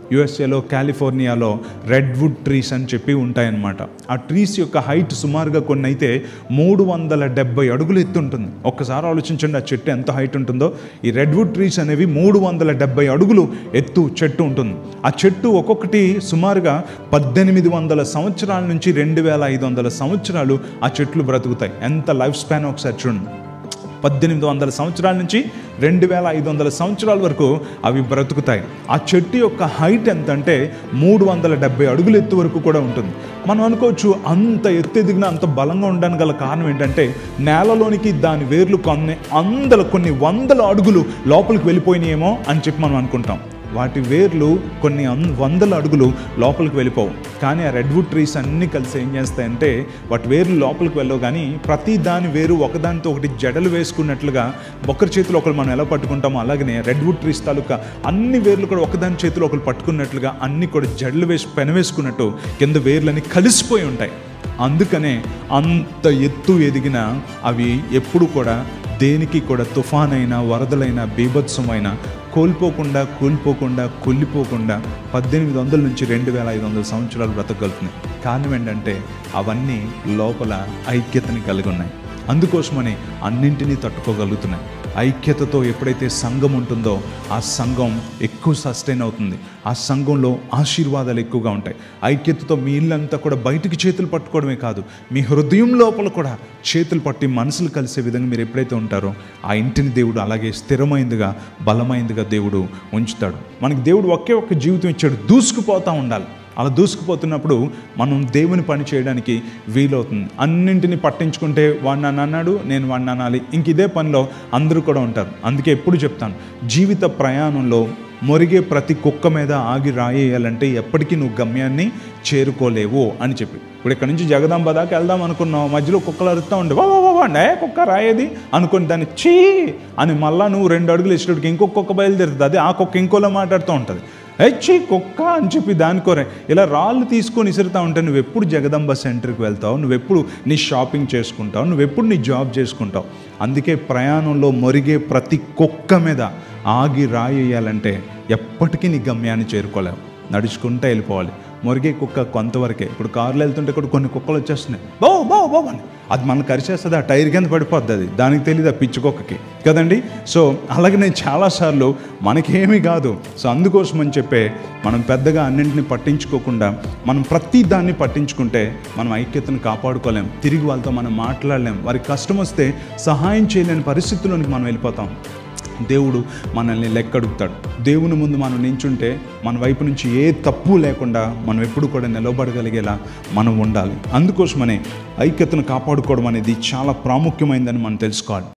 యుఎస్ఏలో కాలిఫోర్నియాలో redwood trees అని చెప్పి ఉంటాయన్నమాట ఆ ట్రీస్ యొక్క హైట్ సుమారుగా కొన్ని అయితే మూడు వందల డెబ్బై అడుగులు ఎత్తు ఉంటుంది ఒక్కసారి ఆలోచించండి ఆ చెట్టు ఎంత హైట్ ఉంటుందో ఈ రెడ్వుడ్ ట్రీస్ అనేవి మూడు వందల డెబ్బై అడుగులు ఎత్తు చెట్టు ఉంటుంది ఆ చెట్టు ఒక్కొక్కటి సుమారుగా పద్దెనిమిది వందల సంవత్సరాల నుంచి రెండు వేల ఐదు వందల సంవత్సరాలు ఆ చెట్లు బ్రతుకుతాయి ఎంత లైఫ్ స్పాన్ ఒకసారి చూడండి పద్దెనిమిది వందల సంవత్సరాల నుంచి రెండు వేల ఐదు వందల సంవత్సరాల వరకు అవి బ్రతుకుతాయి ఆ చెట్టు యొక్క హైట్ ఎంత అంటే మూడు వందల డెబ్బై అడుగుల ఎత్తు వరకు కూడా ఉంటుంది మనం అనుకోవచ్చు అంత ఎత్తు ఎదిగిన అంత బలంగా ఉండడానికి గల కారణం ఏంటంటే నేలలోనికి దాని వేర్లు కొన్ని వందల కొన్ని వందల అడుగులు లోపలికి వెళ్ళిపోయినాయేమో అని చెప్పి మనం అనుకుంటాం వాటి వేర్లు కొన్ని అన్- వందల అడుగులు లోపలికి వెళ్ళిపోవు కానీ ఆ రెడ్వుడ్ ట్రీస్ అన్నీ కలిసి ఏం చేస్తాయంటే వాటి వేర్లు లోపలికి వెళ్ళవు కానీ ప్రతి దాని వేరు ఒకదానితో ఒకటి జడలు వేసుకున్నట్లుగా ఒకరి చేతిలో ఒకరు మనం ఎలా పట్టుకుంటామో అలాగనే రెడ్వుడ్ ట్రీస్ తాలూకా అన్ని వేర్లు కూడా ఒకదాని చేతిలో ఒకరు పట్టుకున్నట్లుగా అన్ని కూడా జడలు వేసి పెనవేసుకున్నట్టు కింద వేర్లని కలిసిపోయి ఉంటాయి అందుకనే అంత ఎత్తు ఎదిగిన అవి ఎప్పుడు కూడా దేనికి కూడా తుఫానైనా వరదలైనా బీభత్సమైన కోల్పోకుండా కూలిపోకుండా కుళ్ళిపోకుండా పద్దెనిమిది వందల నుంచి రెండు వేల ఐదు వందల సంవత్సరాలు బ్రతకగలుగుతున్నాయి కారణం ఏంటంటే అవన్నీ లోపల ఐక్యతని కలిగి ఉన్నాయి అందుకోసమని అన్నింటినీ తట్టుకోగలుగుతున్నాయి ఐక్యతతో ఎప్పుడైతే సంఘం ఉంటుందో ఆ సంఘం ఎక్కువ సస్టైన్ అవుతుంది ఆ సంఘంలో ఆశీర్వాదాలు ఎక్కువగా ఉంటాయి ఐక్యతతో మీ ఇల్లంతా కూడా బయటికి చేతులు పట్టుకోవడమే కాదు మీ హృదయం లోపల కూడా చేతులు పట్టి మనసులు కలిసే విధంగా మీరు ఎప్పుడైతే ఉంటారో ఆ ఇంటిని దేవుడు అలాగే స్థిరమైందిగా బలమైందిగా దేవుడు ఉంచుతాడు మనకి దేవుడు ఒకే ఒక్క జీవితం ఇచ్చాడు దూసుకుపోతూ ఉండాలి అలా దూసుకుపోతున్నప్పుడు మనం దేవుని పని చేయడానికి వీలవుతుంది అన్నింటిని పట్టించుకుంటే వాడు నన్ను అన్నాడు నేను వాడిని అనాలి ఇంక ఇదే పనిలో అందరూ కూడా ఉంటారు అందుకే ఎప్పుడు చెప్తాను జీవిత ప్రయాణంలో మొరిగే ప్రతి కుక్క మీద ఆగి రాయేయాలంటే ఎప్పటికీ నువ్వు గమ్యాన్ని చేరుకోలేవు అని చెప్పి ఇప్పుడు ఇక్కడ నుంచి జగదాంబ దాకా వెళ్దాం అనుకున్నావు మధ్యలో కుక్కలు అరుస్తూ ఉండే వా వా వా వా నే కుక్క రాయేది అనుకుని దాన్ని చీ అని మళ్ళా నువ్వు రెండు అడుగులు ఇచ్చినట్టుకి ఇంకొక కుక్క బయలుదేరుతుంది అది ఆ కుక్క ఇంకోలా మాట్లాడుతూ ఉంటుంది హెచ్చి కుక్క అని చెప్పి దానికోరే ఇలా రాళ్ళు తీసుకొని ఇసురుతా ఉంటే నువ్వు ఎప్పుడు జగదంబ సెంటర్కి వెళ్తావు నువ్వు ఎప్పుడు నీ షాపింగ్ చేసుకుంటావు నువ్వు ఎప్పుడు నీ జాబ్ చేసుకుంటావు అందుకే ప్రయాణంలో మొరిగే ప్రతి కుక్క మీద ఆగి రాయేయాలంటే ఎప్పటికీ నీ గమ్యాన్ని చేరుకోలేవు నడుచుకుంటూ వెళ్ళిపోవాలి మొరిగే కుక్క కొంతవరకే ఇప్పుడు కారులో వెళ్తుంటే కూడా కొన్ని కుక్కలు వచ్చేస్తున్నాయి బో బో బో అని అది మనల్ని కరిచేస్తుంది ఆ టైర్ కింద పడిపోద్ది అది దానికి తెలియదు ఆ పిచ్చి కుక్కకి కదండి సో అలాగే నేను చాలాసార్లు మనకేమీ కాదు సో అందుకోసం అని చెప్పే మనం పెద్దగా అన్నింటిని పట్టించుకోకుండా మనం ప్రతి దాన్ని పట్టించుకుంటే మనం ఐక్యతను కాపాడుకోలేం తిరిగి వాళ్ళతో మనం మాట్లాడలేం వారికి కష్టం వస్తే సహాయం చేయలేని పరిస్థితుల్లోనికి మనం వెళ్ళిపోతాం దేవుడు మనల్ని లెక్కడుగుతాడు దేవుని ముందు మనం నించుంటే మన వైపు నుంచి ఏ తప్పు లేకుండా మనం ఎప్పుడు కూడా నిలబడగలిగేలా మనం ఉండాలి అందుకోసమనే ఐక్యతను కాపాడుకోవడం అనేది చాలా ప్రాముఖ్యమైందని మనం తెలుసుకోవాలి